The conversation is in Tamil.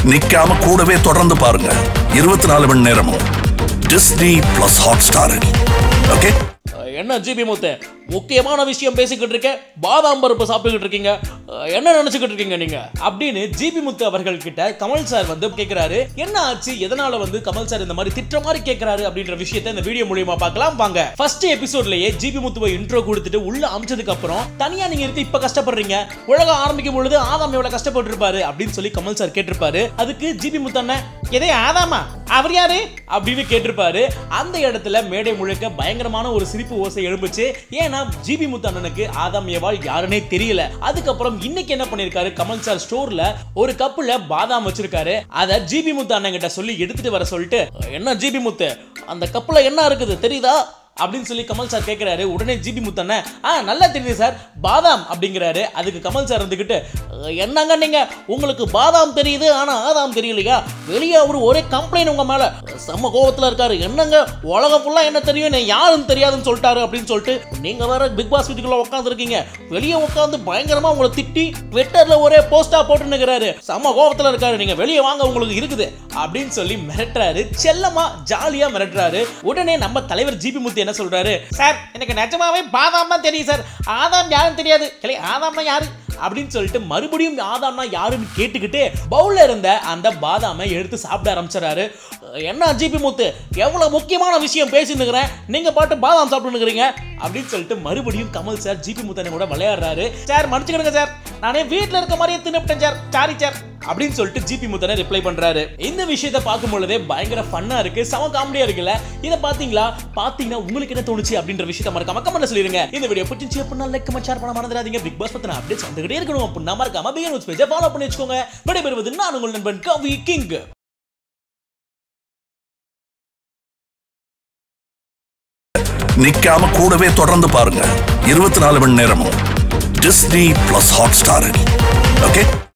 நிக்காம கூடவே தொடர்ந்து பாருங்க இருபத்தி நாலு மணி நேரமும் டிஸ்னி பிளஸ் ஹாட் ஸ்டாரில் ஓகே அஹ் என்ன ஜிபி முத்து முக்கியமான விஷயம் பேசிக்கிட்டு இருக்கேன் பாதாம் பருப்பு சாப்பிட்டுக்கிட்டு இருக்கீங்க அஹ் என்ன நினைச்சுக்கிட்டு இருக்கீங்க நீங்க அப்படின்னு ஜிபி முத்து அவர்கள் கிட்ட கமல் சார் வந்து கேக்குறாரு என்ன ஆச்சு எதனால வந்து கமல் சார் இந்த மாதிரி திட்டுற மாதிரி கேக்குறாரு அப்படின்ற விஷயத்தை இந்த வீடியோ மூலியமா பார்க்கலாம் வாங்க ஃபர்ஸ்ட் எபிசோட்லயே ஜிபி முத்துவை இன்ட்ரோ கொடுத்துட்டு உள்ள அமிச்சதுக்கு அப்புறம் தனியா நீங்க இருந்து இப்ப கஷ்டப்படுறீங்க உலகம் ஆரம்பிக்கும் பொழுது ஆதாம் எவ்வளவு கஷ்டப்பட்டு இருப்பாரு அப்படின்னு சொல்லி கமல் சார் கேட்டிருப்பாரு அதுக்கு ஜிபி முத்து அண்ணன் எதே ஆதாமா அவர் யாரு அப்படின்னு கேட்டிருப்பாரு அந்த இடத்துல மேடை முழுக்க பயங்கரமான ஒரு சிரிப்பு ஓசை எழும்புச்சு ஏன்னா ஜிபி முத்து அண்ணனுக்கு ஆதாம் ஏவாள் யாருன்னே தெரியல அதுக்கப்புறம் இன்னைக்கு என்ன பண்ணிருக்காரு கமல் சார் ஸ்டோர்ல ஒரு கப்புல பாதாம் வச்சிருக்காரு அத ஜிபி முத்து அண்ணன் கிட்ட சொல்லி எடுத்துட்டு வர சொல்லிட்டு என்ன ஜிபி முத்து அந்த கப்புல என்ன இருக்குது தெரியுதா அப்படின்னு சொல்லி கமல் சார் கேட்குறாரு உடனே ஜிபி முத்தண்ண ஆ நல்லா தெரியுது சார் பாதாம் அப்படிங்கிறாரு அதுக்கு கமல் சார் இருந்துக்கிட்டு "அஹ், என்னங்க நீங்க உங்களுக்கு பாதாம் தெரியுது ஆனா ஆதாம் தெரியலையா வெளியே அவரு ஒரே கம்ப்ளைண்ட் உங்க மேல செம்ம கோவத்துல இருக்காரு என்னங்க உலகம் ஃபுல்லா என்ன தெரியும் நான் யாருன்னு தெரியாதுன்னு சொல்லிட்டாரு அப்படின்னு சொல்லிட்டு நீங்க வேற பிக் பாஸ் வீட்டுக்குள்ள உட்காந்து இருக்கீங்க வெளியே உட்காந்து பயங்கரமா உங்களை திட்டி ட்விட்டர்ல ஒரே போஸ்டா போட்டுன்னுக்கிறாரு செம்ம கோவத்துல இருக்காரு நீங்க வெளியே வாங்க உங்களுக்கு இருக்குது அப்படின்னு சொல்லி மிரட்டுறாரு செல்லமா ஜாலியா மிரட்டுறாரு உடனே நம்ம தலைவர் ஜிபி முத்து என்ன சொல்றாரு சார் எனக்கு நிஜமாவே பாதாம் தான் தெரியும் சார் ஆதாம் யாருன்னு தெரியாது இல்லை ஆதாம்னா யாரு அப்படின்னு சொல்லிட்டு மறுபடியும் ஆதாம்னா யாருன்னு கேட்டுக்கிட்டு பவுல்ல இருந்த அந்த பாதாமை எடுத்து சாப்பிட ஆரம்பிச்சிடறாரு என்ன ஜிபி முத்து எவ்வளவு முக்கியமான விஷயம் பேசினுக்கிறேன் நீங்க பாட்டு பாதாம் சாப்பிட்டுனுக்கிறீங்க அப்படின்னு சொல்லிட்டு மறுபடியும் கமல் சார் ஜிபி முத்தனை கூட விளையாடுறாரு சார் மன்னிச்சுக்கிடுங்க சார் நானே வீட்டில் இருக்க மாதிரியே தின்னுப்பிட்டேன் சார் சாரி சார் அப்படின்னு சொல்லிட்டு ஜிபி முத்தனை ரிப்ளை பண்றாரு இந்த விஷயத்தை பார்க்கும் பொழுதே பயங்கர ஃபன்னா இருக்கு செம காமெடியா இருக்குல்ல இதை பாத்தீங்களா பாத்தீங்கன்னா உங்களுக்கு என்ன தோணுச்சு அப்படின்ற விஷயத்தை மறக்காம கமெண்ட்ல சொல்லிருங்க இந்த வீடியோ பிடிச்சிருச்சு அப்படின்னா லைக் கமெண்ட் ஷேர் பண்ண மறந்துடாதீங்க பிக் பாஸ் பத்தின அப்டேட்ஸ் வந்துகிட்டே இருக்கணும் அப்படின்னா மறக்காம பிகர் நியூஸ் பேஜை ஃபாலோ பண்ணி வச்சுக்கோங்க விடைபெறுவது நான் உங்கள் நண்பன் கவி கிங் நிக்காம கூடவே தொடர்ந்து பாருங்க இருபத்தி நாலு மணி நேரமும் டிஸ்னி பிளஸ் ஹாட் ஸ்டாரில் ஓகே